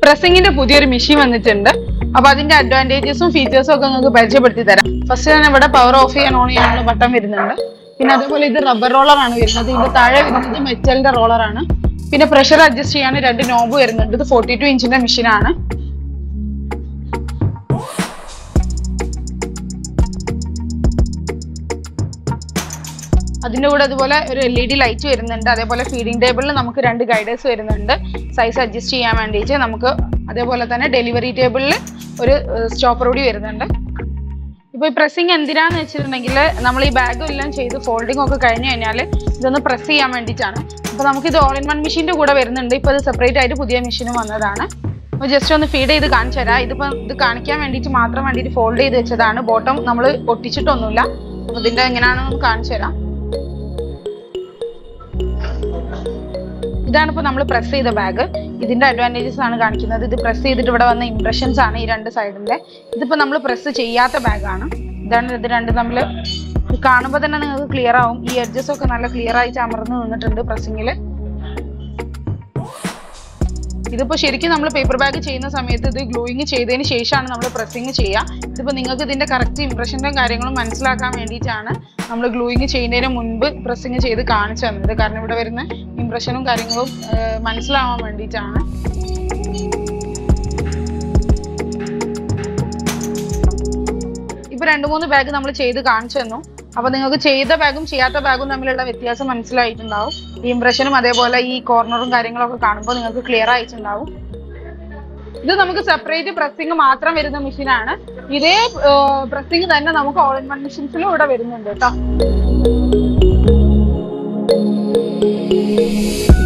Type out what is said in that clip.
പ്രസിംഗിന്റെ പുതിയൊരു മെഷീൻ വന്നിട്ടുണ്ട് അപ്പൊ അതിന്റെ അഡ്വാൻറ്റേജസും ഫീച്ചേഴ്സും ഒക്കെ നിങ്ങൾക്ക് പരിചയപ്പെടുത്തി തരാം ഫസ്റ്റ് തന്നെ ഇവിടെ പവർ ഓഫ് ചെയ്യാൻ ഓൺ ചെയ്യാനുള്ള ബട്ടൺ വരുന്നുണ്ട് പിന്നെ അതേപോലെ ഇത് റബ്ബർ റോളർ ആണ് വരുന്നത് ഇതിന്റെ താഴെ വരുന്നത് മെറ്റലിന്റെ റോളർ ആണ് പിന്നെ പ്രഷർ അഡ്ജസ്റ്റ് ചെയ്യാൻ രണ്ട് നോബ് വരുന്നുണ്ട് ഇത് ഫോർട്ടി ടു ഇഞ്ചിന്റെ മെഷീനാണ് അതിന്റെ കൂടെ അതുപോലെ ഒരു എൽ ഇ ഡി ലൈറ്റ് വരുന്നുണ്ട് അതേപോലെ ഫീഡിംഗ് ടേബിളിൽ നമുക്ക് രണ്ട് ഗൈഡേഴ്സ് വരുന്നുണ്ട് സൈസ് അഡ്ജസ്റ്റ് ചെയ്യാൻ വേണ്ടിയിട്ട് നമുക്ക് അതേപോലെ തന്നെ ഡെലിവറി ടേബിളിൽ ഒരു സ്റ്റോപ്പർ കൂടി വരുന്നുണ്ട് ഇപ്പൊ ഈ പ്രസ്സിങ് എന്തിനാന്ന് വെച്ചിട്ടുണ്ടെങ്കിൽ നമ്മൾ ഈ ബാഗും എല്ലാം ചെയ്ത് ഫോൾഡിംഗ് ഒക്കെ കഴിഞ്ഞു കഴിഞ്ഞാൽ ഇതൊന്ന് പ്രസ് ചെയ്യാൻ വേണ്ടിയിട്ടാണ് അപ്പൊ നമുക്ക് ഇത് ഓൾ ഇൻ വൺ മെഷീന്റെ കൂടെ വരുന്നുണ്ട് ഇപ്പൊ ഇത് സെപ്പറേറ്റ് ആയിട്ട് പുതിയ മെഷീനും വന്നതാണ് അപ്പോൾ ജസ്റ്റ് ഒന്ന് ഫീഡ് ചെയ്ത് കാണിച്ചു തരാം ഇതിപ്പോ ഇത് കാണിക്കാൻ വേണ്ടിയിട്ട് മാത്രം വേണ്ടിയിട്ട് ഫോൾഡ് ചെയ്ത് വെച്ചതാണ് ബോട്ടം നമ്മൾ ഒട്ടിച്ചിട്ടൊന്നുമില്ല അപ്പൊ ഇതിന്റെ എങ്ങനെയാണെന്ന് കാണിച്ചു തരാം ഇതാണ് ഇപ്പോൾ നമ്മൾ പ്രസ് ചെയ്ത ബാഗ് ഇതിന്റെ അഡ്വാൻറ്റേജസ് ആണ് കാണിക്കുന്നത് ഇത് പ്രസ് ചെയ്തിട്ട് ഇവിടെ വന്ന ഇംപ്രഷൻസ് ആണ് ഈ രണ്ട് സൈഡിന്റെ ഇതിപ്പോ നമ്മൾ പ്രസ് ചെയ്യാത്ത ബാഗാണ് ഇതാണ് ഇത് രണ്ട് തമ്മിൽ കാണുമ്പോൾ തന്നെ നിങ്ങൾക്ക് ക്ലിയർ ആവും ഈ എഡ്ജസ് ഒക്കെ നല്ല ക്ലിയർ ആയിട്ട് അമർന്ന് നിന്നിട്ടുണ്ട് പ്രസ്സിങ്ങിൽ ഇതിപ്പോ ശരിക്കും നമ്മൾ പേപ്പർ ബാഗ് ചെയ്യുന്ന സമയത്ത് ഇത് ഗ്ലൂയിങ് ചെയ്തതിന് ശേഷമാണ് നമ്മൾ പ്രസ്സിങ് ചെയ്യുക ഇതിപ്പോ നിങ്ങൾക്ക് ഇതിന്റെ കറക്റ്റ് ഇംപ്രഷന്റെ കാര്യങ്ങളും മനസ്സിലാക്കാൻ വേണ്ടിയിട്ടാണ് നമ്മൾ ഗ്ലൂയിങ് ചെയ്യുന്നതിന് മുൻപ് പ്രസ്സിങ് ചെയ്ത് കാണിച്ചു തന്നത് കാരണം ഇവിടെ വരുന്ന ഇംപ്രഷനും കാര്യങ്ങളും ആ, മനസ്സിലാവാൻ വേണ്ടിയിട്ടാണ് ഇപ്പൊ രണ്ട് മൂന്ന് ബാഗ് നമ്മൾ ചെയ്ത് കാണിച്ചു തന്നു അപ്പൊ നിങ്ങൾക്ക് ചെയ്ത ബാഗും ചെയ്യാത്ത ബാഗും തമ്മിലുള്ള വ്യത്യാസം മനസ്സിലായിട്ടുണ്ടാവും ഈ ഇംപ്രഷനും അതേപോലെ ഈ കോർണറും കാര്യങ്ങളൊക്കെ കാണുമ്പോൾ നിങ്ങൾക്ക് ക്ലിയർ ആയിട്ടുണ്ടാവും ഇത് നമുക്ക് സെപ്പറേറ്റ് പ്രസ്സിങ് മാത്രം വരുന്ന മെഷീനാണ് ഇതേ പ്രസ്സിങ് തന്നെ നമുക്ക് ഓൾ ഇൻ വൺ മെഷീൻസിലും ഇവിടെ വരുന്നുണ്ട് കേട്ടോ